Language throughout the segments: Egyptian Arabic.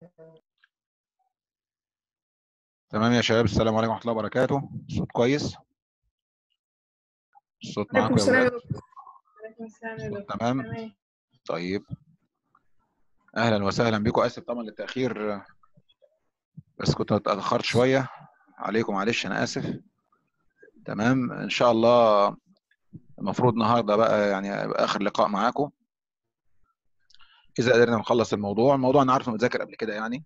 تمام يا شباب السلام عليكم ورحمه الله وبركاته الصوت كويس الصوت معاكم عليكم يا السلام يا ولاد دكتور عليكم السلام يا الصوت دكتور تمام تمام طيب اهلا وسهلا بكم اسف طبعا للتاخير بس كنت اتاخرت شويه عليكم معلش انا اسف تمام ان شاء الله المفروض النهارده بقى يعني يبقى اخر لقاء معاكم اذا قدرنا نخلص الموضوع الموضوع انا عارفه متذاكر قبل كده يعني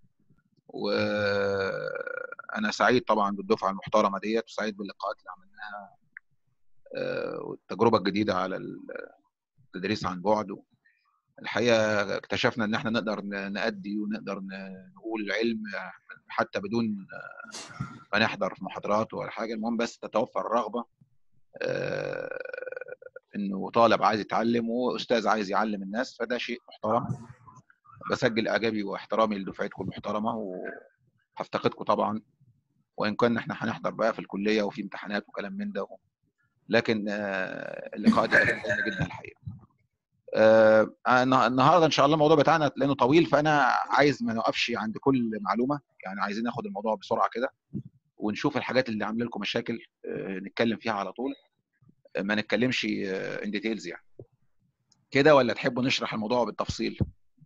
وانا سعيد طبعا بالدفعه المحترمه ديت وسعيد باللقاءات اللي عملناها آه، والتجربه الجديده على التدريس عن بعد الحقيقه اكتشفنا ان احنا نقدر ن- نأدي ونقدر ن- نقول علم حتى بدون ما نحضر في محاضرات ولا حاجه المهم بس تتوفر الرغبه آه، انه طالب عايز يتعلم واستاذ عايز يعلم الناس فده شيء محترم بسجل اعجابي واحترامي لدفعتكم المحترمه وهفتقدكم طبعا وان كنا احنا هنحضر بقى في الكليه وفي امتحانات وكلام من ده لكن آه، اللقاء ده كان جميل جدا الحقيقه آه، النه- النهارده ان شاء الله الموضوع بتاعنا لانه طويل فانا عايز ما نوقفش عند كل معلومه يعني عايزين ناخد الموضوع بسرعه كده ونشوف الحاجات اللي عامله لكم مشاكل آه، نتكلم فيها على طول آه، ما نتكلمش ان ديتيلز يعني كده ولا تحبوا نشرح الموضوع بالتفصيل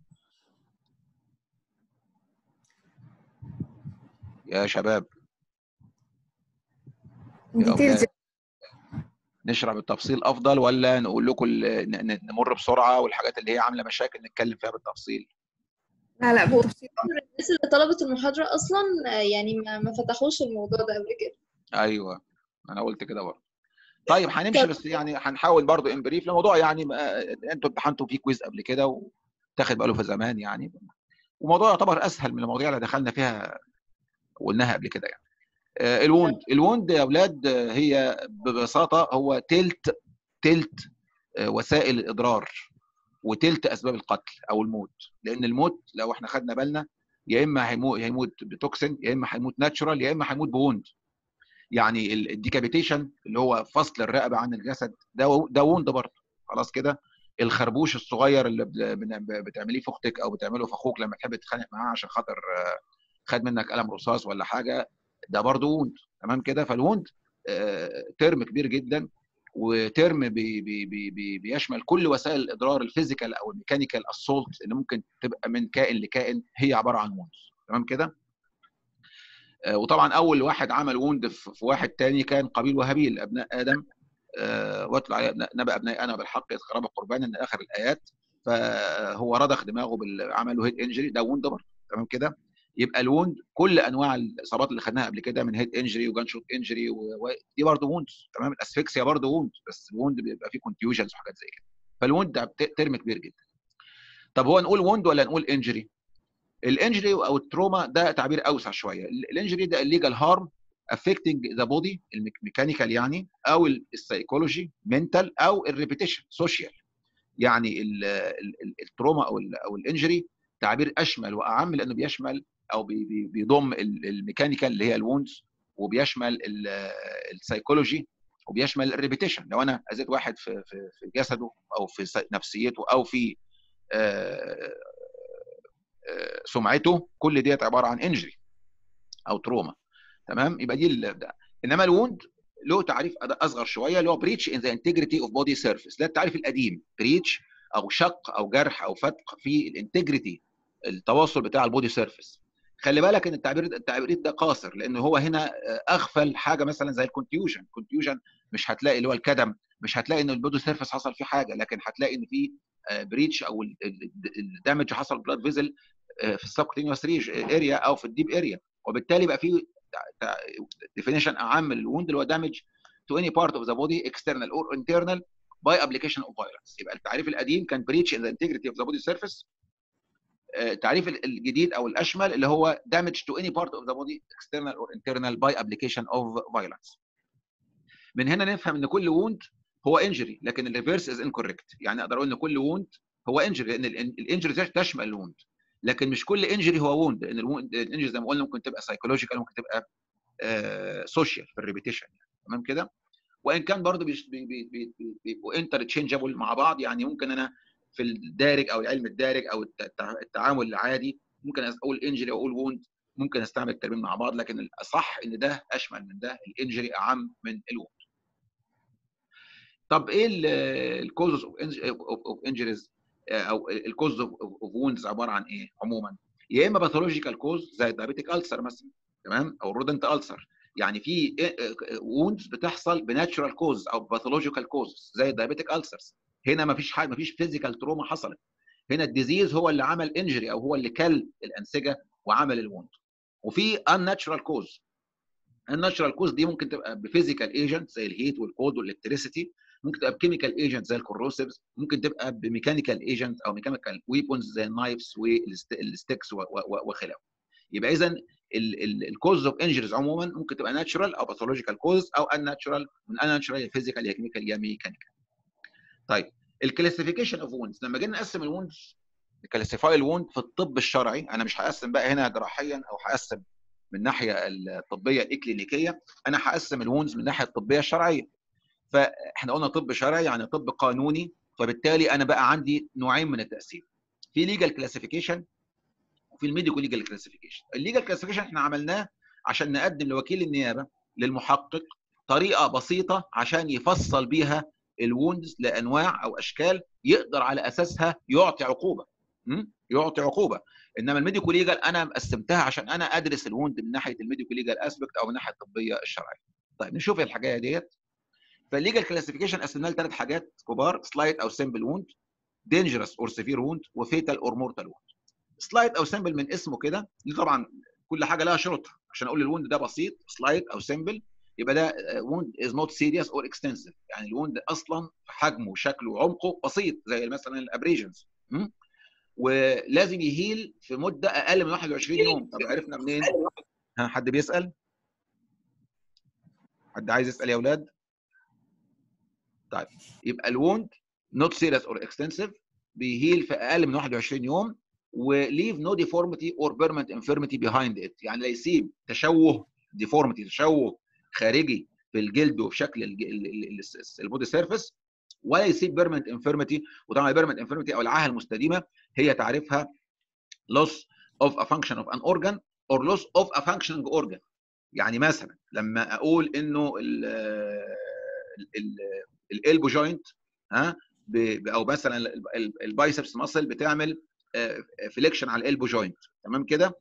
يا شباب يا ديتيلز اولاد نشرح بالتفصيل افضل ولا نقول لكم ال- ن- ن- نمر بسرعه والحاجات اللي هي عامله مشاكل نتكلم فيها بالتفصيل لا لا بتفصيل الناس اللي طلبت المحاضرة أصلا آه، يعني ما ما فتحوش الموضوع ده قبل كده ايوه انا قلت كده برضه طيب هنمشي بس يعني هنحاول برضه ان بريف الموضوع يعني ما- انتوا امتحنتوا فيه كويز قبل كده وتاخد باله في زمان يعني وموضوع يعتبر اسهل من المواضيع اللي دخلنا فيها وقلناها قبل كده يعني آه، الوند الوند يا اولاد آه، هي ببساطه هو تلت تلت آه، وسائل الاضرار وتلت اسباب القتل او الموت لان الموت لو احنا خدنا بالنا يا اما هيموت هيموت بتوكسين يا اما هيموت ناتشورال يا اما هيموت بوند يعني الديكابيتيشن اللي هو فصل الرقبه عن الجسد ده ده ووند برضه خلاص كده الخربوش الصغير اللي بت- بن- بتعمليه في اختك او بتعمله في اخوك لما تحب تتخانق معاه عشان خاطر آه، خد منك قلم رصاص ولا حاجه ده برضه ووند تمام كده فالووند آه، ترم كبير جدا وترم بي بي بي بي بيشمل كل وسائل الاضرار الفيزيكال او الميكانيكال اسولت اللي ممكن تبقى من كائن لكائن هي عباره عن ووند تمام كده آه، وطبعا اول واحد عمل ووند في في واحد تاني كان قابيل وهابيل ابناء ادم آه، واتل على أبناء- نبأ ابناء انا بالحق اذ قرب قربانا من اخر الايات فهو رضخ دماغه بال- عمل له هيد انجري ده ووند برضه تمام كده يبقى الووند كل انواع الاصابات اللي خدناها قبل كده من هيد انجري وجان شوت انجري ودي برضه ووند تمام الاسفكسيا برضه ووند بس الووند بيبقى فيه كونتيوجنز وحاجات زي كده فالووند ده بت- ترم كبير جدا طب هو نقول ووند ولا نقول انجري الانجري او التروما ده تعبير اوسع شويه الانجري ده الليجال هارم affecting ذا بودي الميكانيكال يعني او السايكولوجي منتال او الريبيتيشن سوشيال يعني ال- ال- ال- التروما او ال او الانجري تعبير اشمل واعم لانه بيشمل او بي- بي- بيضم ال- الميكانيكال اللي هي الوندز وبيشمل ال- السايكولوجي وبيشمل الريبيتيشن لو انا اذيت واحد في في في جسده او في س- نفسيته او في آه، آه، سمعته كل ديت عباره عن انجري او تروما تمام يبقى دي ال- ده انما الوند له تعريف أد- اصغر شويه اللي هو بريتش ان ذا انتجريتي اوف بودي سيرفيس ده التعريف القديم بريتش او شق او جرح او فتق في الانتجريتي التواصل بتاع البودي سيرفيس خلي بالك ان التعبير التعبير ده قاصر لان هو هنا آه، اغفل حاجه مثلا زي الكونتيوجن كونتيوجن مش هتلاقي اللي هو الكدم مش هتلاقي ان البودي سيرفيس حصل فيه حاجه لكن هتلاقي ان في بريتش او الدامج حصل بلاد فيزل في السبكتينيوس ريج اريا او في الديب اريا وبالتالي بقى في ديفينيشن اعم للوند اللي هو دامج to any part of the body external or internal by application of violence يبقى التعريف القديم كان breach in the integrity of the body surface آه، التعريف ال- الجديد او الاشمل اللي هو damage to any part of the body external or internal by application of violence من هنا نفهم ان كل ووند هو انجري لكن الريفيرس از انكوريكت يعني اقدر اقول ان كل ووند هو انجري لان الانجري تشمل الووند لكن مش كل انجري هو ووند لان الانجري زي ما قلنا ممكن تبقى سايكولوجيكال ممكن تبقى سوشيال في الريبيتيشن تمام كده وان كان برضه بيش- بي- بي- بي- بي- بيبقوا انترتشينجابل مع بعض يعني ممكن انا في الدارج او العلم الدارج او الت- التع- التعامل العادي ممكن اقول انجري او اقول ووند ممكن استعمل الترمين مع بعض لكن الاصح ان ده اشمل من ده الانجري اعم من الووند طب ايه الكوزز اوف انجريز او الكوز اوف ووندز عباره عن ايه عموما يا اما باثولوجيكال كوز زي الدايابيتيك السر مثلا تمام او الرودنت السر يعني في ووندز بتحصل بناتشرال كوز او باثولوجيكال كوز زي الدايابيتيك السرز هنا ما فيش حاجه ما فيش فيزيكال تروما حصلت هنا الديزيز هو اللي عمل انجري او هو اللي كل الانسجه وعمل الووند وفي unnatural كوز الناتشرال كوز دي ممكن تبقى بفيزيكال ايجنت زي الهيت والكولد والالكتريسيتي ممكن تبقى بكيميكال ايجنت زي الكوروسيفز ممكن تبقى بميكانيكال ايجنت او ميكانيكال ويبونز زي النايفز والستيكس وخلافه يبقى اذا الكوز اوف انجريز عموما ممكن تبقى ناتشرال او باثولوجيكال كوز او ان ناتشرال من ان ناتشرال يا فيزيكال يا كيميكال يا ميكانيكال طيب الكلاسيفيكيشن اوف ووندز لما جينا نقسم الووندز نكلاسيفاي الووند في الطب الشرعي انا مش هقسم بقى هنا جراحيا او هقسم من الناحيه الطبيه الاكلينيكيه انا هقسم الووندز من الناحيه الطبيه الشرعيه فاحنا قلنا طب شرعي يعني طب قانوني فبالتالي انا بقى عندي نوعين من التقسيم في ليجال كلاسيفيكيشن وفي الميديكو ليجال كلاسيفيكيشن الليجال كلاسيفيكيشن احنا عملناه عشان نقدم لوكيل النيابه للمحقق طريقه بسيطه عشان يفصل بيها الووندز لانواع او اشكال يقدر على اساسها يعطي عقوبه يعطي عقوبه انما الميديكو ليجال انا قسمتها عشان انا ادرس الووند من ناحيه الميديكو ليجال اسبكت او من الناحيه الطبيه الشرعيه طيب نشوف الحكايه ديت فالليجال كلاسيفيكيشن قسمناها لثلاث حاجات كبار سلايد او سمبل ووند دينجرس اور سيفير ووند وفيتال اور مورتال ووند سلايد او سمبل من اسمه كده دي طبعا كل حاجه لها شروطها عشان اقول الوند ده بسيط سلايد او سمبل يبقى ده ووند از نوت سيريس اور اكستنسيف يعني الوند اصلا حجمه وشكله وعمقه بسيط زي مثلا الابريجنز ولازم يهيل في مده اقل من 21 يوم طب عرفنا منين؟ ها حد بيسال؟ حد عايز يسال يا اولاد؟ طيب يبقى الووند نوت سيريس اور اكستنسيف بيهيل في اقل من 21 يوم وليف نو ديفورميتي اور بيرمنت انفيرميتي بيهايند ات يعني لا يسيب تشوه ديفورميتي تشوه خارجي في الجلد وفي شكل البودي سيرفيس ولا يسيب بيرمنت انفيرميتي وطبعا البيرمنت انفيرميتي او العاهه المستديمه هي تعريفها loss of a function of an organ or loss of a functioning organ يعني مثلا لما اقول انه الالبو جوينت ها او مثلا البايسبس ماسل بتعمل فليكشن على الالبو جوينت تمام كده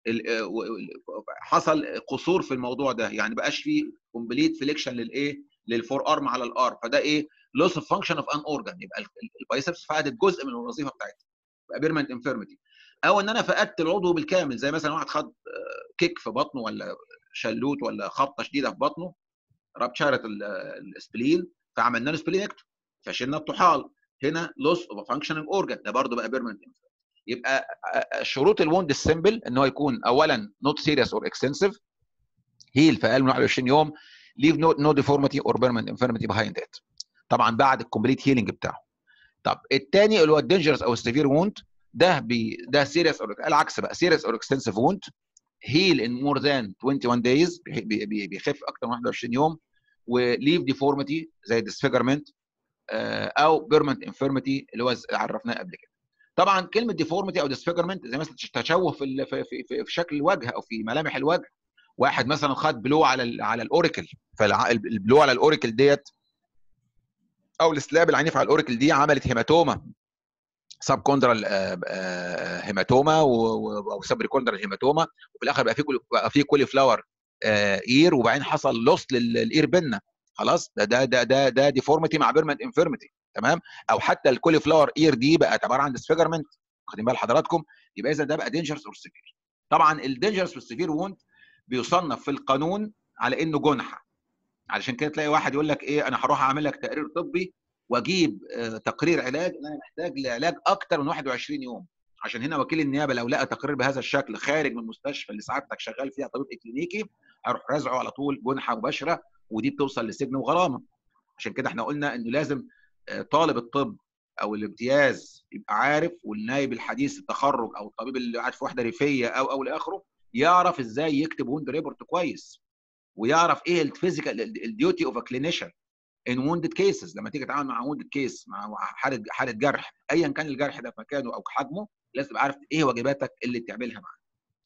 حصل قصور في الموضوع ده يعني بقاش فيه كومبليت فليكشن للايه للفور ارم على الار فده ايه لوس اوف فانكشن اوف ان اورجان يبقى البايسبس فقدت جزء من الوظيفه بتاعتها بقى بيرمنت انفيرميتي او ان انا فقدت العضو بالكامل زي مثلا واحد خد كيك في بطنه ولا شلوت ولا خبطه شديده في بطنه رابتشارت السبلين فعملنا له سبلينكتو فشلنا الطحال هنا لوس اوف فانكشنال اورجان ده برضه بقى بيرمنت يبقى شروط الوند السمبل ان هو يكون اولا نوت سيريس اور اكستنسيف هيل في اقل من 21 يوم ليف نو نو ديفورميتي اور بيرمنت انفيرميتي بيهايند ات طبعا بعد الكومبليت هيلينج بتاعه طب الثاني اللي هو الدينجرس او السيفير ووند ده بي ده سيريس او العكس بقى سيريس اور اكستنسيف ووند هيل ان مور ذان 21 دايز بيخف اكتر من 21 يوم وليف ديفورميتي زي ديسفيجرمنت او بيرمنت انفيرميتي اللي هو عرفناه قبل كده طبعا كلمه ديفورميتي او ديسفيجرمنت زي مثلا تشوه في في في, في شكل الوجه او في ملامح الوجه واحد مثلا خد بلو على ال على الاوريكل فالبلو على الاوريكل ديت او السلاب العنيف على الاوريكل دي عملت هيماتوما سب كوندرال هيماتوما او سب ريكوندرال هيماتوما وفي الاخر بقى في كل بقى في كولي فلاور اير وبعدين حصل لوس للاير بينا خلاص ده ده ده ده, ده ديفورميتي مع بيرمنت انفيرميتي تمام او حتى الكولي فلاور اير دي بقت عباره عن ديسفيجرمنت واخدين بال حضراتكم يبقى اذا ده بقى دينجرس اور سيفير طبعا الدينجرس والسيفير ووند بيصنف في القانون على انه جنحه علشان كده تلاقي واحد يقول لك ايه انا هروح اعمل لك تقرير طبي واجيب تقرير علاج ان انا محتاج لعلاج اكتر من 21 يوم عشان هنا وكيل النيابه لو لقى تقرير بهذا الشكل خارج من المستشفى اللي سعادتك شغال فيها طبيب اكلينيكي هيروح رازعه على طول جنحه مباشره ودي بتوصل لسجن وغرامه عشان كده احنا قلنا انه لازم طالب الطب او الامتياز يبقى عارف والنايب الحديث التخرج او الطبيب اللي قاعد في وحده ريفيه او او لاخره يعرف ازاي يكتب ووند ريبورت كويس ويعرف ايه الفيزيكال الديوتي اوف ا كلينيشن ان ووندد كيسز لما تيجي تتعامل مع ووندد كيس مع حاله حاله جرح ايا كان الجرح ده في مكانه او حجمه لازم تبقى عارف ايه واجباتك اللي بتعملها معاه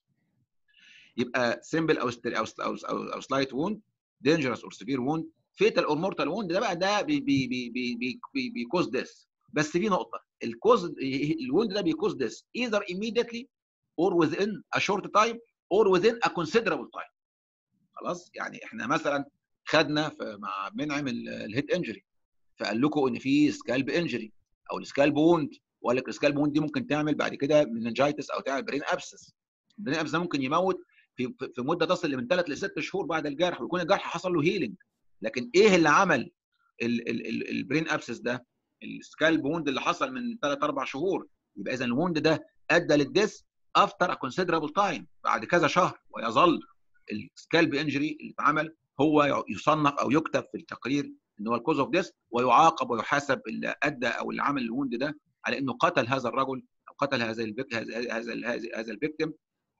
يبقى سمبل او ستر او او او, أو سلايت ووند دينجرس اور سيفير ووند فيتال اور مورتال ووند ده بقى ده بي بي بي بي بي بي بيكوز ديس بس في نقطه الكوز الووند ده بيكوز ديس either immediately or within a short time or within a considerable time خلاص يعني احنا مثلا خدنا في مع منعم الهيد انجري فقال لكم ان في سكالب انجري او السكالب ووند وقال لك السكالب ووند دي ممكن تعمل بعد كده مننجايتس او تعمل برين ابسس البرين ابسس ده ممكن يموت في في مده تصل من ثلاث لست شهور بعد الجرح ويكون الجرح حصل له هيلينج لكن ايه اللي عمل البرين ابسس ده السكالب ووند اللي حصل من ثلاث اربع شهور يبقى اذا الووند ده ادى للديس افتر ا كونسيدرابل تايم بعد كذا شهر ويظل السكالب انجري اللي اتعمل هو يصنف او يكتب في التقرير ان هو الكوز اوف ديس ويعاقب ويحاسب اللي ادى او اللي عمل الوند ده على انه قتل هذا الرجل او قتل هذا البيك هذا هذا هذا الفيكتيم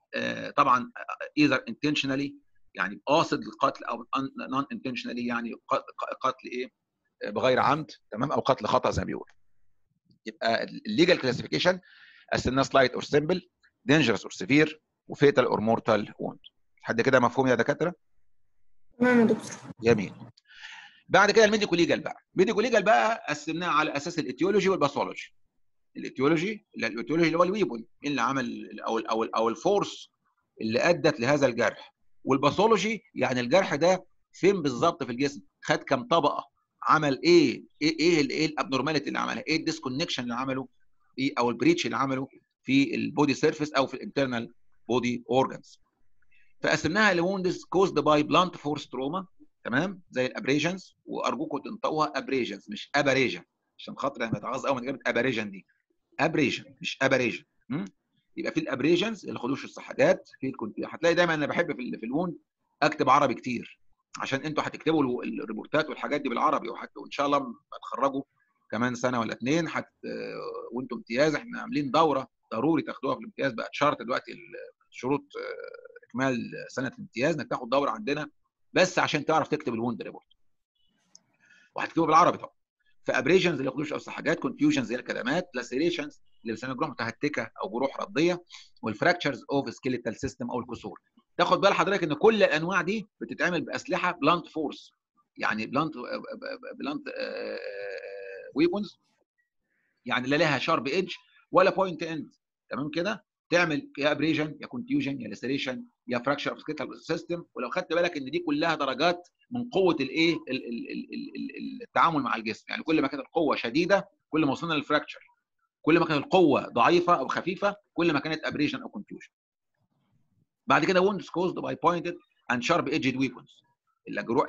طبعا ايذر intentionally يعني قاصد القتل او نون intentionally يعني قتل ايه بغير عمد تمام او قتل خطا زي ما بيقول يبقى الليجال كلاسيفيكيشن قسمناه سلايت اور سمبل دينجرس اور سيفير وفيتال اور مورتال ووند لحد كده مفهوم يا دكاتره؟ تمام يا دكتور جميل بعد كده الميديكو ليجال بقى الميديكو ليجال بقى قسمناه على اساس الايتيولوجي والباثولوجي الايتيولوجي الايتيولوجي اللي هو الويبون اللي عمل او ال او ال او الفورس اللي ادت لهذا الجرح والباثولوجي يعني الجرح ده فين بالظبط في الجسم خد كم طبقه عمل ايه ايه ايه ايه الابنورماليتي اللي عملها ايه الديسكونكشن اللي عمله ايه او البريتش اللي عمله في البودي سيرفيس او في الانترنال بودي اورجانز فقسمناها لوندز كوزد باي بلانت فورس تروما تمام زي الابريجنز وارجوكم تنطقوها ابريجنز مش اباريجن عشان خاطر انا بتعظ قوي من كلمه اباريجن دي ابريجن مش اباريجن يبقى في الابريجنز اللي خدوش الصحاجات في الكونت... هتلاقي دايما انا بحب في, في الوند اكتب عربي كتير عشان انتوا هتكتبوا الريبورتات والحاجات دي بالعربي وحتى وان شاء الله لما تخرجوا كمان سنه ولا اثنين حت وانتم امتياز احنا عاملين دوره ضروري تاخدوها في الامتياز بقت شرط دلوقتي شروط اكمال سنه الامتياز انك تاخد دوره عندنا بس عشان تعرف تكتب الوند ريبورت وهتكتبه بالعربي طبعا فابريجنز اللي ياخدوش اوسع حاجات كونفيوجنز زي الكدمات لاسيريشنز اللي بيسموها جروح متهتكه او جروح رضيه والفراكتشرز اوف سكيليتال سيستم او الكسور تاخد بال حضرتك ان كل الانواع دي بتتعمل باسلحه بلانت فورس يعني بلانت بلانت ويبونز يعني لا لها شارب ايدج ولا بوينت اند تمام كده تعمل يا ابريجن يا كونتيوجن يا لاسيريشن يا فراكشر اوف سكيليتال سيستم ولو خدت بالك ان دي كلها درجات من قوه الايه التعامل مع الجسم يعني كل ما كانت القوه شديده كل ما وصلنا للفراكشر كل ما كانت القوه ضعيفه او خفيفه كل ما كانت ابريجن او كونتيوجن بعد كده wounds caused by pointed and sharp edged weapons الجروح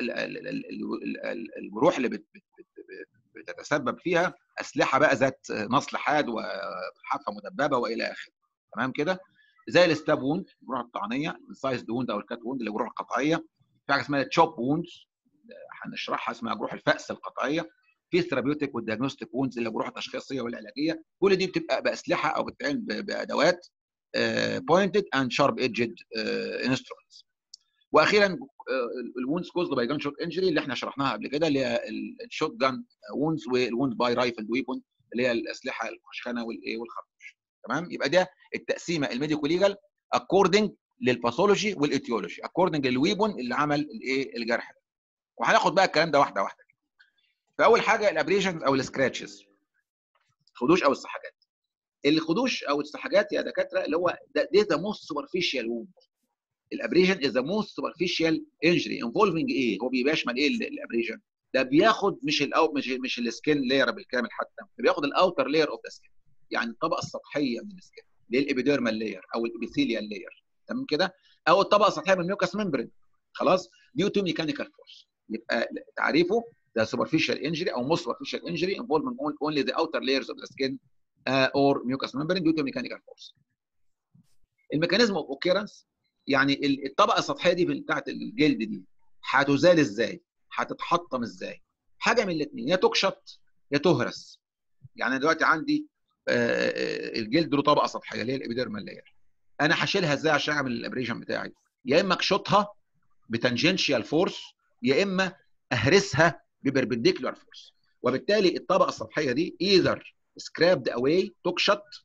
الجروح اللي بت بتتسبب فيها اسلحه بقى ذات نصل حاد وحافه مدببه والى اخره تمام كده زي الستاب ووند الجروح الطعنيه السايز ووند او الكات ووند اللي الجروح القطعيه في حاجه اسمها تشوب ووندز هنشرحها اسمها جروح الفأس القطعيه في ثيرابيوتيك والدياجنوستيك ووندز اللي الجروح التشخيصيه والعلاجيه كل دي بتبقى باسلحه او بتتعمل بادوات بوينتد اند شارب ايدجد انسترومنتس واخيرا الووندز كوزد باي جان شوت انجري اللي احنا شرحناها قبل كده اللي هي الشوت جان ووندز والووند باي رايفل ويبون اللي هي الاسلحه المشخنه والايه والخرطوش تمام يبقى ده التقسيمه الميديكو ليجال اكوردنج للباثولوجي والايتيولوجي اكوردنج للويبون اللي عمل الايه الجرح ده وهناخد بقى الكلام ده واحده واحده فاول حاجه الابريشنز او السكراتشز خدوش او السحاجات الخدوش او السحاجات يا دكاتره اللي هو ده ذا موست سوبرفيشال ووند الابريشن از ذا موست سوبرفيشال انجري انفولفنج ايه هو بيشمل ايه الابريشن ده بياخد مش الاو مش مش السكين لاير بالكامل حتى ده بياخد الاوتر لاير اوف ذا سكين يعني الطبقه السطحيه من السكين اللي هي الابيديرمال لاير او الابيثيليال لاير تمام كده او الطبقه السطحيه من الميوكاس ممبرين خلاص ديو تو ميكانيكال فورس يبقى تعريفه ده superficial injury او most superficial injury involving only the outer layers of the skin uh, or mucous membrane due to mechanical force. الميكانيزم اوف اوكيرنس يعني الطبقه السطحيه دي بتاعت الجلد دي هتزال ازاي؟ هتتحطم ازاي؟ حاجه من الاثنين يا تكشط يا تهرس. يعني دلوقتي عندي الجلد له طبقه سطحيه اللي هي الابيديرمال لاير. انا هشيلها ازاي عشان اعمل الابريشن بتاعي؟ يا اما اكشطها بتنجنشيال فورس يا اما اهرسها ببربنديكولار فورس وبالتالي الطبقه السطحيه دي ايذر سكرابد اواي تكشط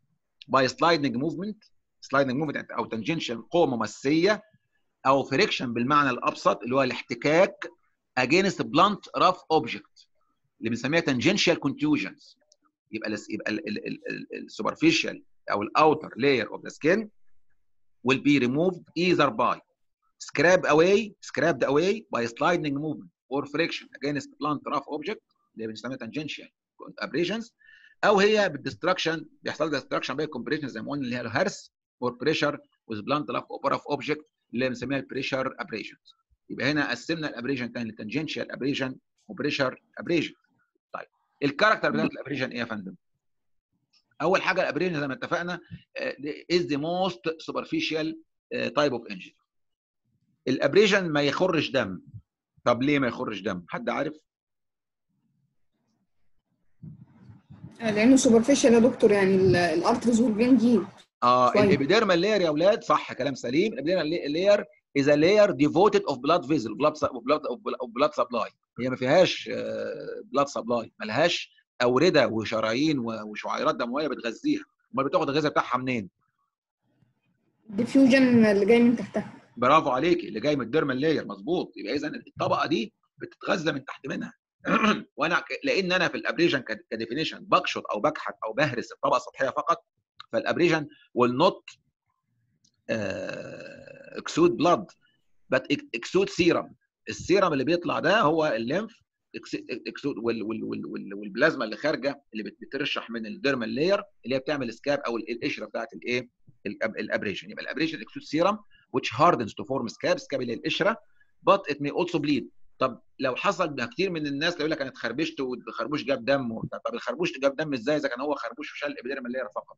باي سلايدنج موفمنت سلايدنج موفمنت او تنجنشال قوه ممسيه او فريكشن بالمعنى الابسط اللي هو الاحتكاك against blunt rough object اللي بنسميها tangential contusions يبقى ال يبقى السوبرفيشال او الاوتر layer of the skin will be removed either by scrap away scrapped away by sliding movement or friction against blunt rough object اللي بنسميها tangential abrasions او هي بالدستركشن بيحصل لها دستركشن باي كومبريشن زي ما قلنا اللي هي الهرس اور بريشر with blunt rough object اللي بنسميها البريشر ابريشنز يبقى هنا قسمنا الابريشن تاني لتنجنشال ابريشن وبريشر ابريشن طيب الكاركتر بتاعت الابريشن ايه يا فندم؟ اول حاجه الابريشن زي ما اتفقنا از ذا موست سوبرفيشال تايب اوف انجري الابريشن ما يخرج دم طب ليه ما يخرج دم؟ حد عارف؟ لانه سوبرفيشال يا دكتور يعني الارترز والفين دي اه شوية. الابيديرمال لاير يا اولاد صح كلام سليم الابيديرمال لاير is a layer devoted of blood vessel blood su- of blood of blood supply هي ما فيهاش بلاد سبلاي ما لهاش اورده وشرايين و- وشعيرات دمويه بتغذيها امال بتاخد الغذاء بتاعها منين؟ الديفيوجن اللي جاي من تحتها برافو عليكي اللي جاي من الديرمال لاير مظبوط يبقى اذا الطبقه دي بتتغذى من تحت منها وانا ك- لان انا في الابريجن كديفينيشن بقشط او بكحت او بهرس الطبقه السطحيه فقط فالابريجن will not uh, exude blood but exude serum السيرم اللي بيطلع ده هو الليمف اكسود وال وال وال وال والبلازما اللي خارجه اللي بت- بترشح من الديرمال لاير اللي هي بتعمل سكاب او ال- القشره بتاعت الايه الأب- الابريشن يبقى الابريشن اكسود سيرم which hardens to form scab scab اللي هي القشره but it may also bleed طب لو حصل ده كتير من الناس يقول لك انا اتخربشت والخربوش جاب دم وبتاع. طب الخربوش جاب دم ازاي اذا كان هو خربوش وشال الابيديرمال لاير فقط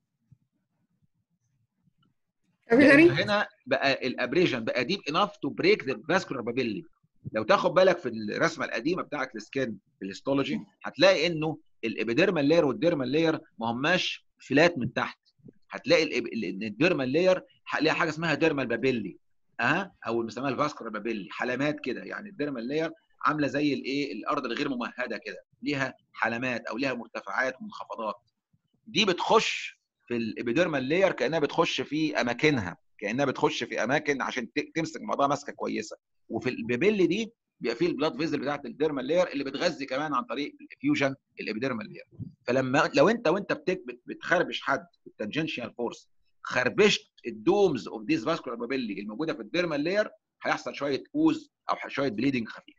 كابيلاري لأن هنا بقى الابريشن بقى ديب انف تو بريك ذا فاسكولار بابيلي لو تاخد بالك في الرسمه القديمه بتاعت السكين في الهيستولوجي هتلاقي انه الابيديرمال لاير والديرمال لاير ما هماش فلات من تحت هتلاقي الإب- ال- إن الديرمال لاير ليها حاجه اسمها ديرمال بابيلي اه او بنسميها الفاسكولار بابيلي حلمات كده يعني الديرمال لاير عامله زي الايه الارض الغير ممهده كده ليها حلمات او ليها مرتفعات ومنخفضات دي بتخش في الابيديرمال لاير كانها بتخش في اماكنها كانها بتخش في اماكن عشان ت- تمسك بعضها ماسكه كويسه وفي البابيل دي بيبقى فيه البلاد فيزل بتاعت الديرمال لاير اللي بتغذي كمان عن طريق الافيوجن الابيديرمال لاير فلما لو انت وانت بتك بت- بتخربش حد بالتنجنشال فورس خربشت الدومز اوف ذيس فاسكولار بابيلي الموجوده في الديرمال لاير هيحصل شويه اوز او شويه بليدنج خفيف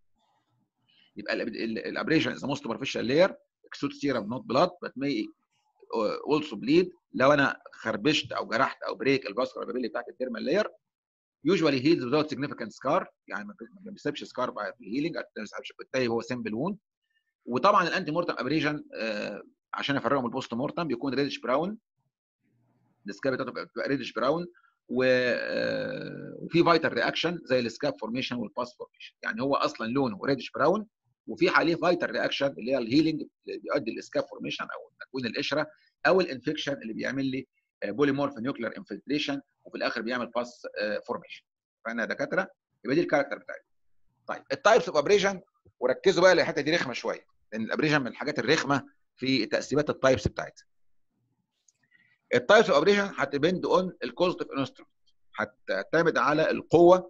يبقى الابريشن از موست سوبرفيشال لاير اكسود سيرم نوت بلاد بت مي اولسو بليد لو انا خربشت او جرحت او بريك الفاسكولار بابيلي بتاعت الديرمال لاير usually heals without significant scar يعني ما ما بيسيبش سكار بعد الهيلينج بالتالي هو سمبل وون وطبعا الانتي مورتم ابريجن عشان افرقه من البوست مورتم بيكون ريدش براون السكاب بتاعته بتبقى ريدش براون و آه، وفي فايتال رياكشن زي السكاب فورميشن والباس فورميشن يعني هو اصلا لونه ريدش براون وفي عليه فايتال رياكشن اللي هي الهيلينج اللي بيؤدي للسكاب فورميشن او تكوين القشره او الانفكشن اللي بيعمل لي بوليمورف نيوكلير انفلتريشن وفي الاخر بيعمل باس فورميشن فانا دكاتره يبقى دي الكاركتر بتاعتي طيب التايبس اوف ابريجن وركزوا بقى الحته دي رخمه شويه لان الابريجن من الحاجات الرخمه في تقسيمات التايبس بتاعتها التايبس اوف ابريجن هتبند اون الكوزيتيف انسترومنت هتعتمد على القوه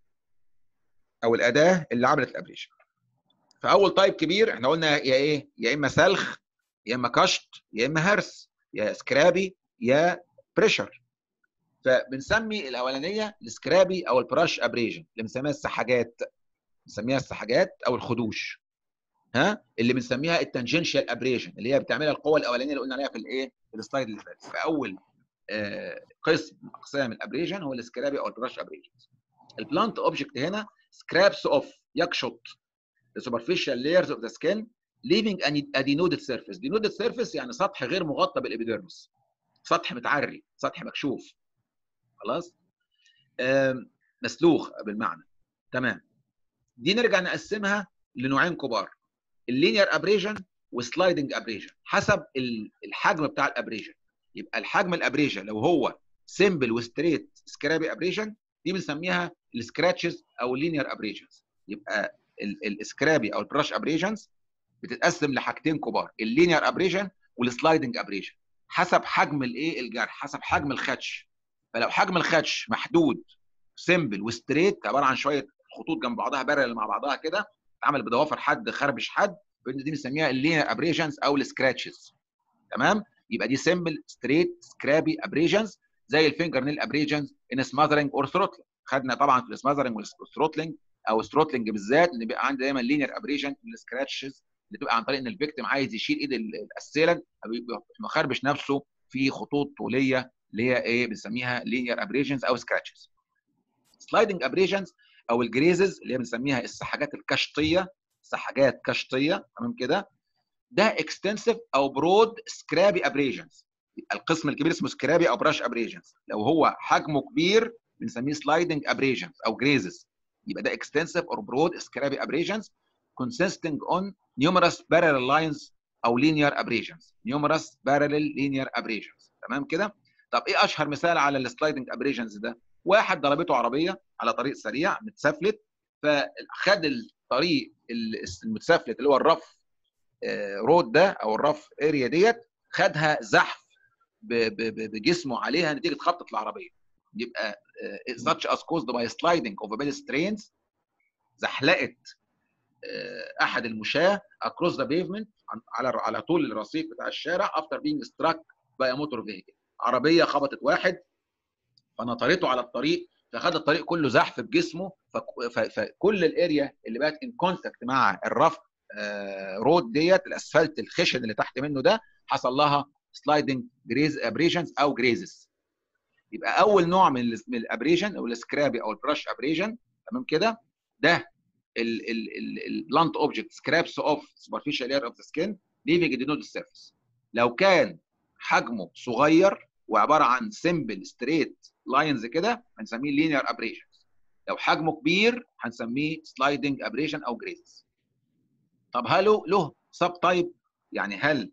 او الاداه اللي عملت الابريجن فاول تايب كبير احنا قلنا يا ايه يا اما سلخ يا اما كشط يا اما هرس يا سكرابي يا بريشر فبنسمي الاولانيه السكرابي او البراش ابريجن اللي بنسميها السحاجات بنسميها السحاجات او الخدوش ها اللي بنسميها التنجنشال ابريجن اللي هي بتعملها القوه الاولانيه اللي قلنا عليها في الايه في السلايد اللي فات فاول آه قسم من اقسام الابريجن هو السكرابي او البراش ابريجن البلانت اوبجكت هنا سكرابس اوف يكشط the superficial layers of the skin leaving a denuded surface denuded surface يعني سطح غير مغطى بالابيديرمس سطح متعري سطح مكشوف خلاص آم، مسلوخ بالمعنى تمام دي نرجع نقسمها لنوعين كبار اللينير ابريجن وسلايدنج ابريجن حسب ال- الحجم بتاع الابريجن يبقى الحجم الابريجن لو هو سيمبل وستريت سكرابي ابريجن دي بنسميها السكراتشز او اللينير ابريجنز يبقى ال- السكرابي او البراش ابريجنز بتتقسم لحاجتين كبار اللينير ابريجن والسلايدنج ابريجن حسب حجم الايه الجرح حسب حجم الخدش فلو حجم الخدش محدود سيمبل وستريت عباره عن شويه خطوط جنب بعضها بارل مع بعضها كده اتعمل بضوافر حد خربش حد دي بنسميها اللينير ابريشنز او السكراتشز تمام يبقى دي سيمبل ستريت سكرابي ابريشنز زي الفينجر نيل ابريشنز ان سماذرنج اور ثروتلينج خدنا طبعا في السماذرنج والثروتلينج او الثروتلينج بالذات ان بيبقى عندي دايما لينير ابريشن السكراتشز اللي بتبقى عن طريق ان الفيكتيم عايز يشيل ايد الاسيلنت او مخربش نفسه في خطوط طوليه اللي هي ايه بنسميها لينير ابريشنز او سكراتشز سلايدنج ابريشنز او الجريزز اللي هي بنسميها السحاجات الكشطيه سحاجات كشطيه تمام كده ده اكستنسيف او برود سكرابي ابريجنز القسم الكبير اسمه سكرابي او براش ابريجنز لو هو حجمه كبير بنسميه سلايدنج ابريجنز او جريزز يبقى ده اكستنسيف اور برود سكرابي ابريجنز consisting on numerous parallel lines او linear abrasions numerous parallel linear abrasions تمام كده طب ايه اشهر مثال على السلايدنج ابريجنز ده واحد ضربته عربيه على طريق سريع متسفلت فخد الطريق المتسفلت اللي هو الرف رود ده او الرف اريا ديت خدها زحف بجسمه عليها نتيجه خبطه العربيه يبقى such as caused by sliding of pedestrians زحلقت احد المشاه across the pavement على على طول الرصيف بتاع الشارع after being struck by a motor vehicle عربيه خبطت واحد فنطرته على الطريق فخد الطريق كله زحف بجسمه فكل الاريا اللي بقت ان كونتاكت مع الرف رود ديت الاسفلت الخشن اللي تحت منه ده حصل لها سلايدنج جريز ابريشنز او جريزز يبقى اول نوع من الابريشن او السكرابي او البرش ابريشن تمام كده ده البلانت اوبجكت سكرابس اوف سوبرفيشال اير اوف ذا سكين ليفنج دي نود سيرفيس لو كان حجمه صغير وعباره عن سمبل ستريت لاينز كده هنسميه لينير ابريشن لو حجمه كبير هنسميه سلايدنج ابريشن او جريزز طب هل له سب تايب يعني هل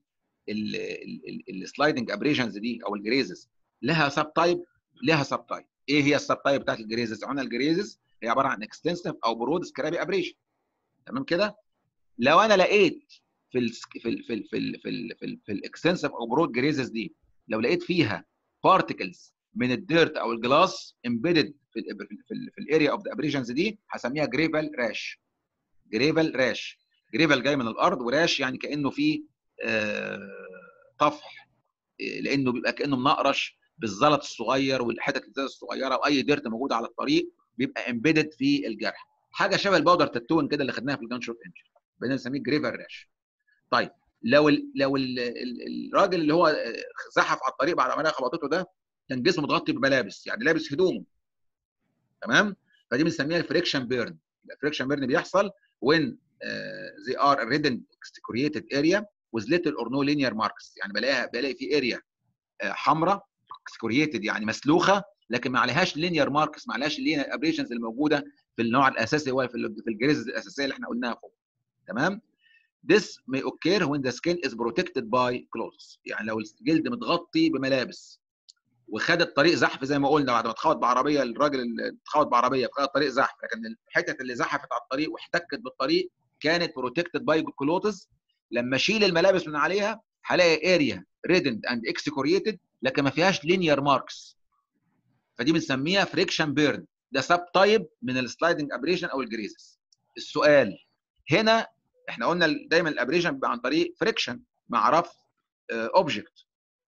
السلايدنج ابريشنز دي او الجريزز لها سب تايب لها سب تايب ايه هي السب تايب بتاعت الجريزز قلنا الجريزز هي عباره عن اكستنسيف او برود سكرابي ابريشن تمام كده لو انا لقيت في ال في ال في ال في ال في ال في, ال في الاكستنسيف او برود جريزز دي لو لقيت فيها بارتكلز من الديرت او الجلاس امبيدد في ال في, ال في الاريا اوف ذا ابريشنز دي هسميها جريفل راش جريفل راش جريفل جاي من الارض وراش يعني كانه في آه طفح لانه بيبقى كانه منقرش بالزلط الصغير والحتت الزلط الصغيره واي ديرت موجوده على الطريق بيبقى امبيدد في الجرح حاجه شبه الباودر تاتون كده اللي خدناها في الجان شوت انجن بدنا نسميه جريفل راش طيب لو ال لو ال ال الراجل اللي هو زحف على الطريق بعد ما خبطته ده كان جسمه متغطي بملابس يعني لابس هدومه تمام فدي بنسميها الفريكشن بيرن الفريكشن بيرن بيحصل when uh, they are reddened excoriated area with little or no linear marks يعني بلاقيها بلاقي في اريا uh, حمراء excoriated يعني مسلوخه لكن ما عليهاش linear marks ما عليهاش linear abrasions الموجوده في النوع الاساسي هو في, في الجريز الاساسيه اللي احنا قلناها فوق تمام This may occur when the skin is protected by clothes يعني لو الجلد متغطي بملابس وخد الطريق زحف زي ما قلنا بعد ما اتخبط بعربيه الراجل اللي اتخبط بعربيه فخد الطريق زحف لكن الحتت اللي زحفت على الطريق واحتكت بالطريق كانت بروتكتد باي كلوتس لما اشيل الملابس من عليها هلاقي اريا ريدند اند اكسكوريتد لكن ما فيهاش لينير ماركس فدي بنسميها فريكشن بيرن ده سب تايب من السلايدنج ابريشن او الجريزس السؤال هنا احنا قلنا دايما الابريشن بيبقى عن طريق فريكشن مع رف اوبجكت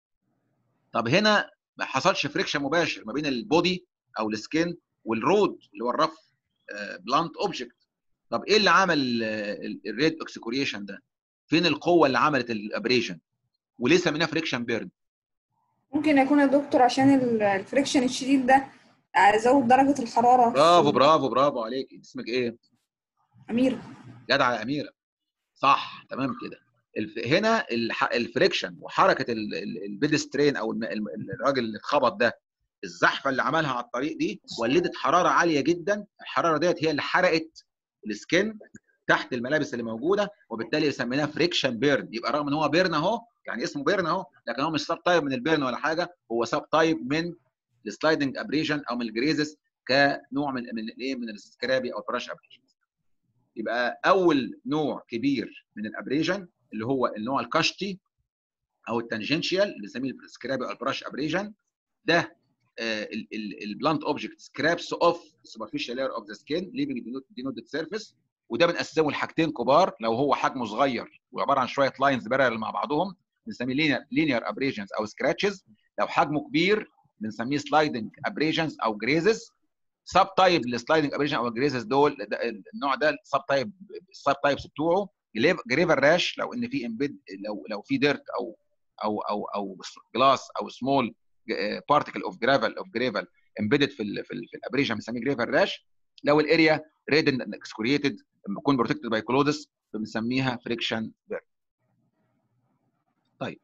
طب هنا ما حصلش فريكشن مباشر ما بين البودي او السكين والرود اللي هو الرف بلانت اوبجكت طب ايه اللي عمل الريد اكسكوريشن ده فين القوه اللي عملت الابريشن وليه سميناه فريكشن بيرن ممكن يكون يا دكتور عشان الفريكشن الشديد ده زود درجه الحراره برافو برافو برافو عليك اسمك ايه اميره جدع يا اميره صح تمام كده هنا الفريكشن وحركه البيدسترين او الراجل اللي اتخبط ده الزحفه اللي عملها على الطريق دي ولدت حراره عاليه جدا الحراره ديت هي اللي حرقت السكن تحت الملابس اللي موجوده وبالتالي سميناه فريكشن بيرن يبقى رغم ان هو بيرن اهو يعني اسمه بيرن اهو لكن هو مش سب تايب من البيرن ولا حاجه هو سب تايب من السلايدنج ابريشن او من الجريزس كنوع من من الايه من السكرابي او البراش ابريشن يبقى اول نوع كبير من الابريشن اللي هو النوع الكشتي او التانجنشال اللي بنسميه السكرابي او البراش ابريجن ده البلانت اوبجكت سكرابس اوف سوبرفيشال لاير اوف ذا سكين ليفنج دينودد سيرفيس وده بنقسمه لحاجتين كبار لو هو حجمه صغير وعباره عن شويه لاينز بارل مع بعضهم بنسميه لينير لينير ابريجنز او سكراتشز لو حجمه كبير بنسميه سلايدنج ابريجنز او جريزز سب تايب للسلايدنج ابريجن او الجريزز دول ده النوع ده السب تايب السب تايبس بتوعه جريفر راش لو ان في امبيد لو لو في ديرت او او او او جلاس او سمول بارتكل اوف جرافل اوف جريفل امبيدد في ال في, ال في الابريجن بنسميه جريفر راش لو الاريا ريد اند اكسكوريتد بتكون بروتكتد باي كلودس بنسميها فريكشن بيرن طيب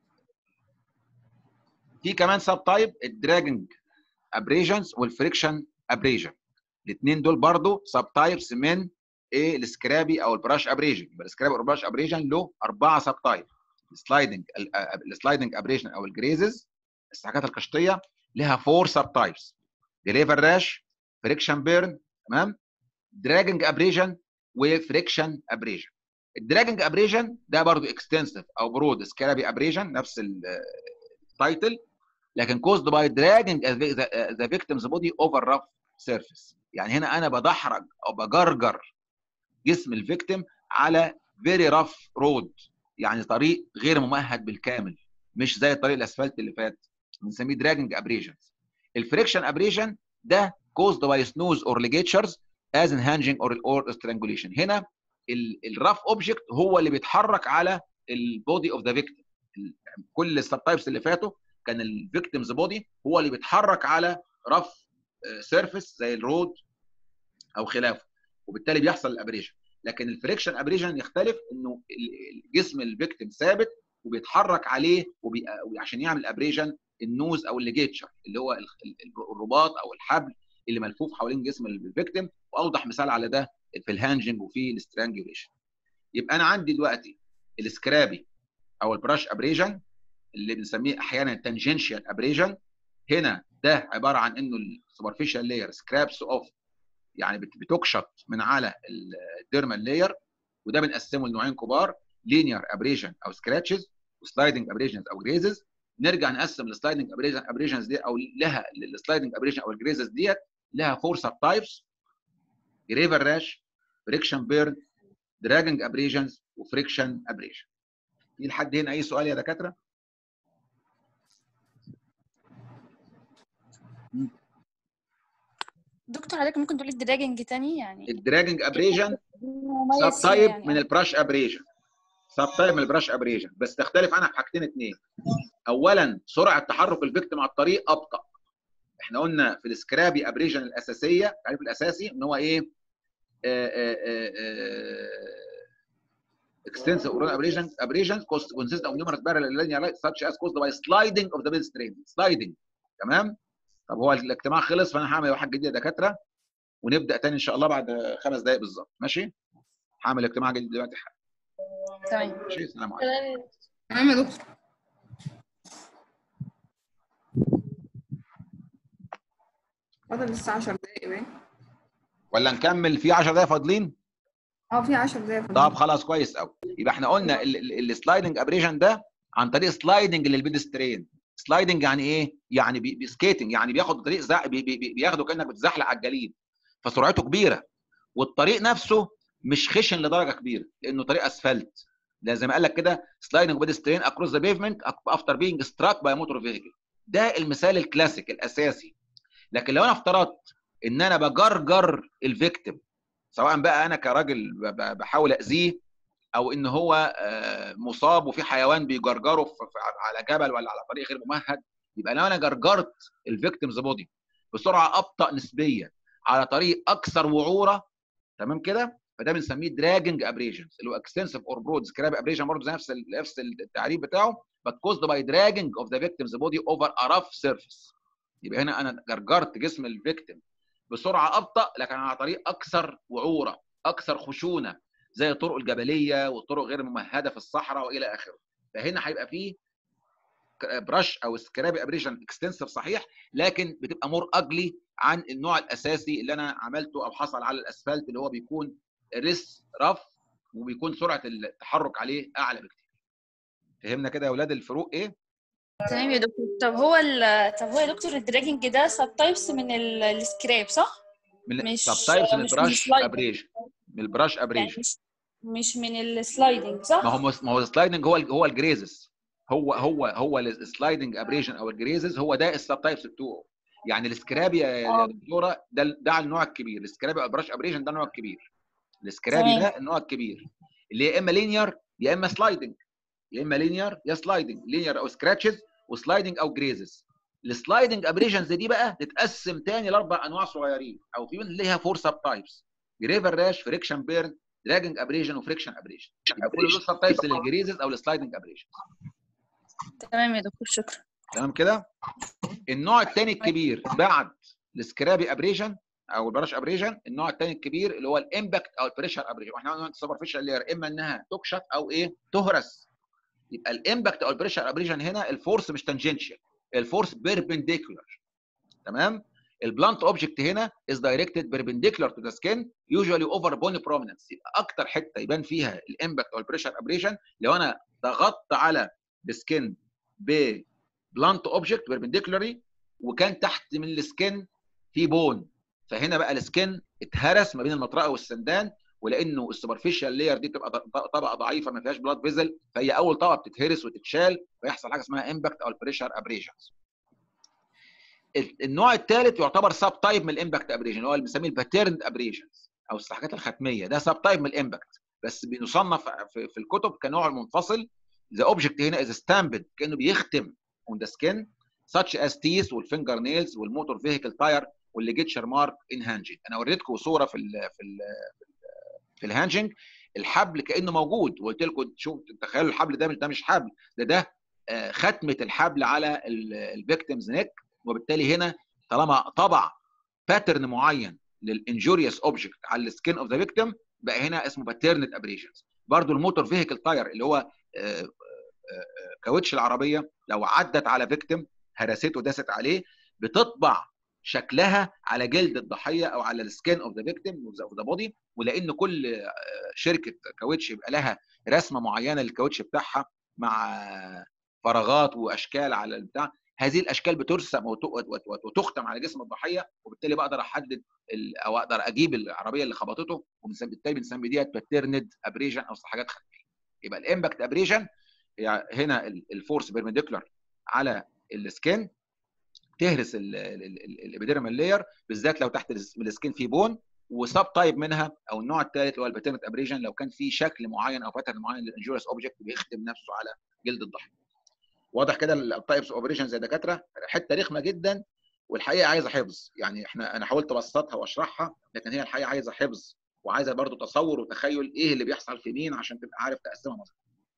في كمان سب تايب الدراجنج ابريجنز والفريكشن ابريجن الاثنين دول برضو سب تايبس من ايه السكرابي او البراش ابريجن يبقى السكرابي او البراش ابريجن له اربعه سب تايب السلايدنج السلايدنج ابريجن او الجريزز السحاجات القشطيه لها فور سب تايبس جريفر راش فريكشن بيرن تمام دراجنج ابريجن وفريكشن ابريجن الدراجنج ابريجن ده برضو اكستنسيف او برود سكرابي ابريجن نفس التايتل لكن كوزد باي دراجنج ذا فيكتيمز بودي اوفر رف سيرفيس يعني هنا انا بدحرج او بجرجر جسم الفيكتيم على فيري رف رود يعني طريق غير ممهد بالكامل مش زي الطريق الاسفلت اللي فات بنسميه دراجنج ابريجنز الفريكشن ابريجن ده كوزد باي سنوز اور ليجيتشرز از انهانجنج اور اور سترانجوليشن هنا الرف اوبجكت هو اللي بيتحرك على البودي اوف ذا فيكتيم كل السب تايبس اللي فاتوا كان الفيكتيمز بودي هو اللي بيتحرك على رف سيرفيس زي الرود او خلافه وبالتالي بيحصل الابريجن لكن الفريكشن ابريجن يختلف انه جسم الفيكتيم ثابت وبيتحرك عليه وبي... عشان يعمل ابريجن النوز او الليجيتشر اللي هو الرباط او الحبل اللي ملفوف حوالين جسم الفيكتيم واوضح مثال على ده في الهانجنج وفي السترانجوليشن يبقى انا عندي دلوقتي السكرابي او البراش ابريجن اللي بنسميه احيانا تانجنشال ابريجن هنا ده عباره عن انه السوبرفيشال لاير سكرابس اوف يعني بتكشط من على الديرمال لاير وده بنقسمه لنوعين كبار لينير ابريجن او سكراتشز وسلايدنج ابريجنز او جريزز نرجع نقسم السلايدنج ابريجن ابريجنز دي او لها السلايدنج ابريجن او الجريزز ديت لها فور سب تايبس جريفر راش فريكشن بيرن دراجنج ابريجنز وفريكشن ابريجن في لحد هنا اي سؤال يا دكاتره؟ دكتور حضرتك ممكن تقولي الدراجنج تاني يعني الدراجنج ابريجن مميز سب فيه تايب يعني. من البراش ابريجن سب تايب من البراش ابريجن بس تختلف عنها في حاجتين اثنين اولا سرعه تحرك الفيكتيم على الطريق ابطا احنا قلنا في السكرابي ابريجن الاساسيه التعريف الاساسي ان هو ايه extensive oral abrasion abrasions cause- consist of numerous parallel linear lines such as caused by sliding of the bed strain sliding تمام طب هو الاجتماع خلص فانا هعمل واحد جديد يا دكاتره ونبدا تاني ان شاء الله بعد خمس دقائق بالظبط ماشي هعمل اجتماع جديد دلوقتي حالا تمام ماشي السلام عليكم تمام تمام يا دكتور فاضل لسه 10 دقايق باين ولا نكمل في 10 دقائق فاضلين اه في 10 دقايق طب فاضلين. خلاص كويس قوي يبقى احنا قلنا السلايدنج ابريشن ده عن طريق سلايدنج للبيد سترين سلايدنج يعني ايه يعني بي- بسكيتنج يعني بياخد طريق زع... بي... بي... بي- بياخده كانك بتزحلق على الجليد فسرعته كبيره والطريق نفسه مش خشن لدرجه كبيره لانه طريق اسفلت ده زي ما قال لك كده سلايدنج بيد سترين اكروس ذا بيفمنت افتر بينج ستراك باي موتور فيهيكل ده المثال الكلاسيك الاساسي لكن لو انا افترضت ان انا بجرجر الفيكتيم سواء بقى انا كراجل ب- ب- بحاول اذيه او ان هو آه، مصاب وفي حيوان بيجرجره في- في- على جبل ولا على طريق غير ممهد يبقى لو انا جرجرت الفيكتيمز بودي بسرعه ابطا نسبيا على طريق اكثر وعوره تمام كده فده بنسميه دراجنج ابريجنز اللي هو اكستنسيف اور برود سكراب ابريجن برضه زي نفس ال- نفس التعريف بتاعه but caused by dragging of the victim's body over a rough surface يبقى هنا انا جرجرت جسم الفيكتيم بسرعه ابطا لكن على طريق اكثر وعوره اكثر خشونه زي الطرق الجبليه والطرق غير الممهده في الصحراء والى اخره فهنا هيبقى فيه برش او سكرابي ابريشن اكستنسيف صحيح لكن بتبقى مور اجلي عن النوع الاساسي اللي انا عملته او حصل على الاسفلت اللي هو بيكون ريس رف وبيكون سرعه التحرك عليه اعلى بكتير فهمنا كده يا اولاد الفروق ايه تمام يا دكتور طب هو ال طب هو يا دكتور الدراجنج ده سب تايبس من ال- السكراب صح؟ من مش- سب تايبس من مش من البراش السلايدنج. ابريشن من البراش يعني ابريشن مش مش من السلايدنج صح؟ ما هو ما هو السلايدنج هو ال- هو الجريزز هو هو هو السلايدنج ابريشن او الجريزز هو ده السب تايبس بتوعه يعني السكرابي يا يا آه. دكتوره ده ده على النوع الكبير السكرابي او البراش ابريشن ده النوع الكبير السكرابي تمام. ده النوع الكبير اللي يا اما لينير يا اما سلايدنج يا اما لينير يا سلايدنج لينير او سكراتشز وسلايدنج او جريزز السلايدنج ابريشنز دي بقى تتقسم تاني لاربع انواع صغيرين او في من ليها فور سب تايبس جريفر راش فريكشن بيرن دراجنج ابريشن وفريكشن ابريشن كل دول سب تايبس للجريزز او السلايدنج ابريشن تمام يا دكتور شكرا تمام كده النوع الثاني الكبير بعد السكرابي ابريشن او البراش ابريشن النوع الثاني الكبير اللي هو الامباكت او البريشر ابريشن واحنا قلنا السوبرفيشال لير اما انها تكشف او ايه تهرس يبقى الامباكت او البريشر ابريشن هنا الفورس مش تانجنشال الفورس بيربنديكولار تمام البلانت اوبجكت هنا is directed perpendicular to the skin usually over bony prominence يبقى اكتر حته يبان فيها الامباكت او البريشر ابريشن لو انا ضغطت على السكن ببلانت اوبجكت بيربنديكولاري وكان تحت من السكن في بون فهنا بقى السكن اتهرس ما بين المطرقه والسندان ولانه السوبرفيشال لاير دي بتبقى ط- طبقه ضعيفه ما فيهاش بلاد فيزل فهي اول طبقه بتتهرس وتتشال فيحصل حاجه اسمها امباكت او البريشر ابريشنز النوع الثالث يعتبر سب تايب من الامباكت ابريشن اللي هو اللي بنسميه الباترند ابريشنز او الحاجات الختميه ده سب تايب من الامباكت بس بنصنف في, في الكتب كنوع منفصل ذا اوبجكت هنا از ستامبد كانه بيختم اون ذا سكين such as teeth والفينجر نيلز والموتور فيهيكل تاير والليجيتشر مارك ان هانجنج انا وريتكم صوره في ال في ال في الهانجنج الحبل كانه موجود وقلت لكم شوف تخيلوا الحبل ده مش ده مش حبل ده ده آه، ختمه الحبل على الفيكتيمز نيك وبالتالي هنا طالما طبع باترن معين للانجوريوس اوبجكت على السكين اوف ذا فيكتيم بقى هنا اسمه باترنت ابريشنز برضو الموتور فيهيكل تاير اللي هو آه، آه، آه، كاوتش العربيه لو عدت على فيكتيم هرسته داست عليه بتطبع شكلها على جلد الضحيه او على السكين اوف ذا فيكتيم اوف ذا بودي ولان كل آه، شركه كاوتش يبقى لها رسمه معينه للكاوتش بتاعها مع فراغات واشكال على البتاع هذه الاشكال بترسم وت- وت- وت- وتختم على جسم الضحيه وبالتالي بقدر احدد ال- او اقدر اجيب العربيه اللي خبطته وبالتالي بنسمي ديت باترند ابريشن او حاجات ختميه يبقى الامباكت ابريشن يعني هنا ال- الفورس بيربنديكولار على السكين تهرس الابيديرمال لاير بالذات لو تحت الس- من السكين في بون وسب تايب منها او النوع الثالث اللي هو الباترنت ابريشن لو كان في شكل معين او باترن معين للانجوريوس اوبجكت بيختم نفسه على جلد الضحيه واضح كده التايبس اوبريشن زي دكاتره حته رخمه جدا والحقيقه عايزه حفظ يعني احنا انا حاولت ابسطها واشرحها لكن هي الحقيقه عايزه حفظ وعايزه برضو تصور وتخيل ايه اللي بيحصل في مين عشان تبقى عارف تقسمها مظبوط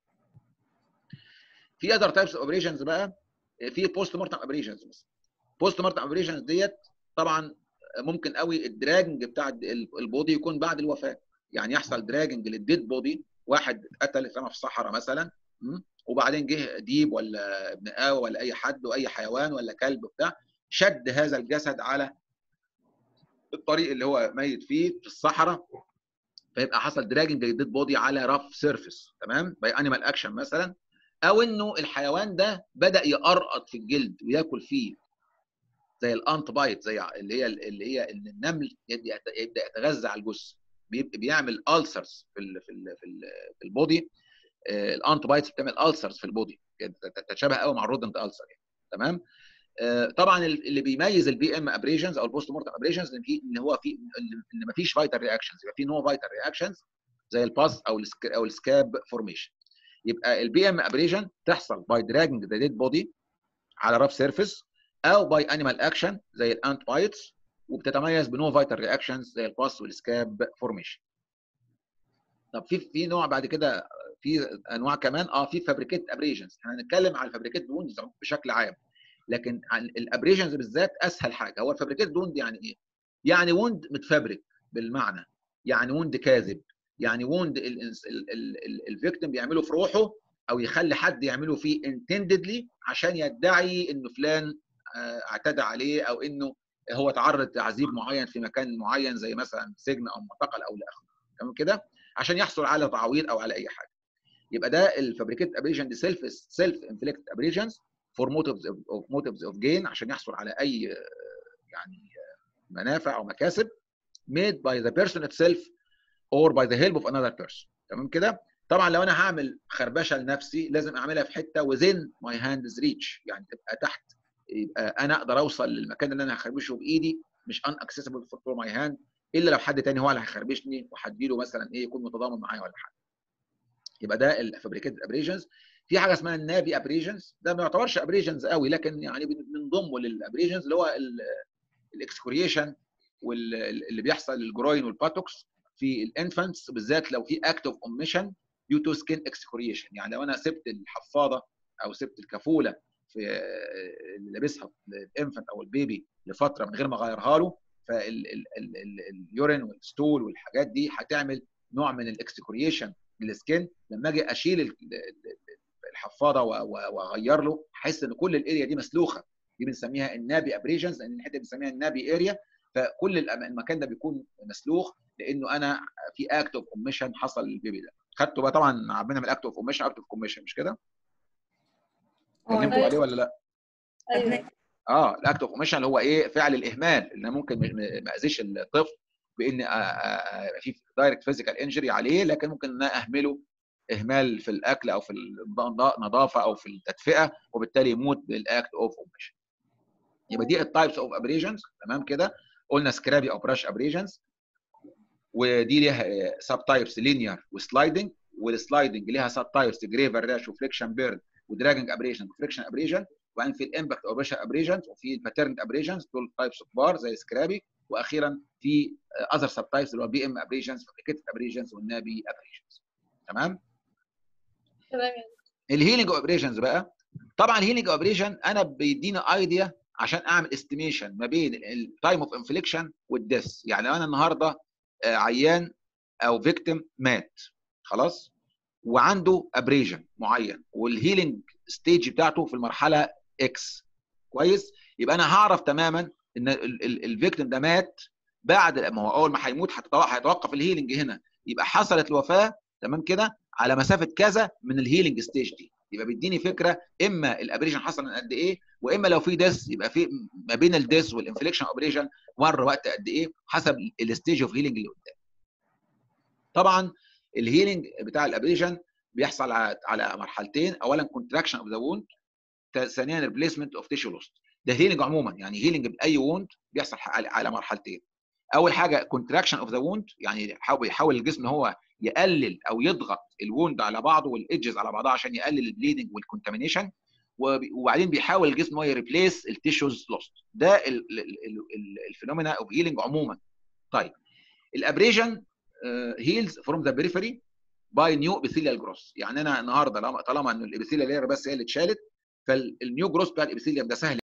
في اذر تايبس اوبريشنز بقى في بوست مورتم اوبريشنز مثلا بوست مورتم اوبريشنز ديت طبعا ممكن قوي الدراجنج بتاع البودي يكون بعد الوفاه يعني يحصل دراجنج للديد بودي واحد اتقتل اترمى في الصحراء مثلا م? وبعدين جه ديب ولا ابن قاوه ولا اي حد واي حيوان ولا كلب وبتاع شد هذا الجسد على الطريق اللي هو ميت فيه في الصحراء فيبقى حصل دراجنج للديد بودي على رف سيرفيس تمام باي انيمال اكشن مثلا او انه الحيوان ده بدا يقرقط في الجلد وياكل فيه زي الانت بايت زي اللي هي اللي هي ان النمل يبدا يبدا يتغذى على الجثه بيبقى بيعمل السرز في ال في ال في, ال في البودي الانت بايتس بتعمل السرز في البودي تتشابه قوي مع الرودنت السر يعني تمام آه، طبعا اللي بيميز البي ام ابريشنز او البوست مورتم ابريشنز ان في ان هو في ان ما فيش فايتال رياكشنز يبقى في نو فايتال رياكشنز زي الباس او السك او السكاب فورميشن يبقى البي ام ابريشن تحصل باي دراجنج ذا ديد بودي على رف سيرفيس او باي انيمال اكشن زي الانت بايتس وبتتميز بنو فايتال رياكشنز زي الباس والسكاب فورميشن طب في في نوع بعد كده في انواع كمان اه في فابريكيت ابريشنز احنا هنتكلم على الفابريكيت ووندز بشكل عام لكن عن الابريشنز بالذات اسهل حاجه هو الفابريكيت ووند يعني ايه؟ يعني ووند متفبرك بالمعنى يعني ووند كاذب يعني ووند الفيكتيم بيعمله في روحه او يخلي حد يعمله فيه انتنددلي عشان يدعي انه فلان اعتدى عليه او انه هو تعرض تعذيب معين في مكان معين زي مثلا سجن او معتقل او لاخره تمام كده عشان يحصل على تعويض او على اي حاجه يبقى ده الفابريكيت ابريجن دي سيلف سيلف انفليكت ابريجنز فور موتيفز اوف موتيفز اوف جين عشان يحصل على اي آه، يعني آه، منافع او مكاسب made by the person itself or by the help of another person تمام كده طبعا لو انا هعمل خربشه لنفسي لازم اعملها في حته within my hands reach يعني تبقى تحت يبقى انا اقدر اوصل للمكان اللي انا هخربشه بايدي مش ان اكسسبل فور ماي هاند الا لو حد تاني هو اللي هيخربشني وهديله مثلا ايه يكون متضامن معايا ولا حاجه يبقى ده الفابريكيتد ابريجنز في حاجه اسمها النافي ابريجنز ده ما يعتبرش ابريجنز قوي لكن يعني بنضمه للابريجنز اللي هو الاكسكوريشن واللي بيحصل للجروين والباتوكس في الانفانتس بالذات لو في اكت اوف اوميشن ديو تو سكين اكسكوريشن يعني لو انا سبت الحفاضه او سبت الكفوله في اللي لابسها الانفانت او البيبي لفتره من غير ما اغيرها له فاليورين والستول والحاجات دي هتعمل نوع من الاكسكوريشن للسكين لما اجي اشيل ال- ال- ال- الحفاضه و- و- واغير له احس ان كل الاريا دي مسلوخه دي بنسميها النابي ابريجنز لان الحته بنسميها النابي اريا فكل الأم- المكان ده بيكون مسلوخ لانه انا في اكت اوف اوميشن حصل للبيبي ده خدته بقى طبعا عبينا من الاكت اوف اوميشن اكت اوف كوميشن مش كده؟ اتكلمتوا أيوة. عليه ولا لا؟ ايوه اه الاكت اوف اوميشن اللي هو ايه فعل الاهمال ان أنا ممكن ما- ما ما اذيش الطفل بان آه، آه، آه، في دايركت فيزيكال انجري عليه لكن ممكن ان انا اهمله اهمال في الاكل او في النظافه او في التدفئه وبالتالي يموت بالاكت اوف اوميشن يبقى دي التايبس اوف ابريجنز تمام كده قلنا سكرابي او براش ابريجنز ودي ليها سب تايبس لينير وسلايدنج والسلايدنج ليها سب تايبس جريفر راش وفليكشن بيرد ودراجنج ابريجن وفريكشن ابريجن وبعدين في الامباكت او بريشر ابريجنز وفي الباترن ابريجنز دول تايبس كبار زي سكرابي واخيرا في اذر سب تايبس اللي هو بي ام ابريجنز فابريكيتد ابريجنز والنابي ابريجنز تمام تمام الهيلينج اوبريشنز بقى طبعا الهيلينج اوبريشن انا بيديني ايديا عشان اعمل استيميشن ما بين التايم اوف انفليكشن والديث يعني لو انا النهارده آه، عيان او فيكتيم مات خلاص وعنده ابريجن معين والهيلينج ستيج بتاعته في المرحله اكس كويس يبقى انا هعرف تماما ان الفيكتيم ده مات بعد ما هو اول ما هيموت هتتوقف هيتوقف الهيلينج هنا يبقى حصلت الوفاه تمام كده على مسافه كذا من الهيلينج ستيج دي يبقى بيديني فكره اما الابريشن حصل من قد ايه واما لو في ديس يبقى في ما بين الديس والانفليكشن اوبريشن مر وقت قد ايه حسب الستيج اوف هيلينج اللي قدام طبعا الهيلينج بتاع الابريشن بيحصل على على مرحلتين اولا كونتراكشن اوف ذا ووند ثانيا ريبليسمنت اوف تيشو لوست ده هيلينج عموما يعني هيلينج باي ووند بيحصل على على مرحلتين اول حاجه كونتراكشن اوف ذا ووند يعني يحاول يحاول الجسم ان هو يقلل او يضغط الووند على بعضه والايدجز على بعضها عشان يقلل البليدنج والكونتامينيشن وبعدين بيحاول الجسم ان هو يريبليس التيشوز لوست ده الفينومينا اوف هيلينج عموما طيب الابريجن هيلز فروم ذا بريفري باي نيو ابيثيليال جروس يعني انا النهارده طالما ان الابيثيليال لاير بس هي اللي اتشالت فالنيو جروس بتاع الابيثيليوم ده سهل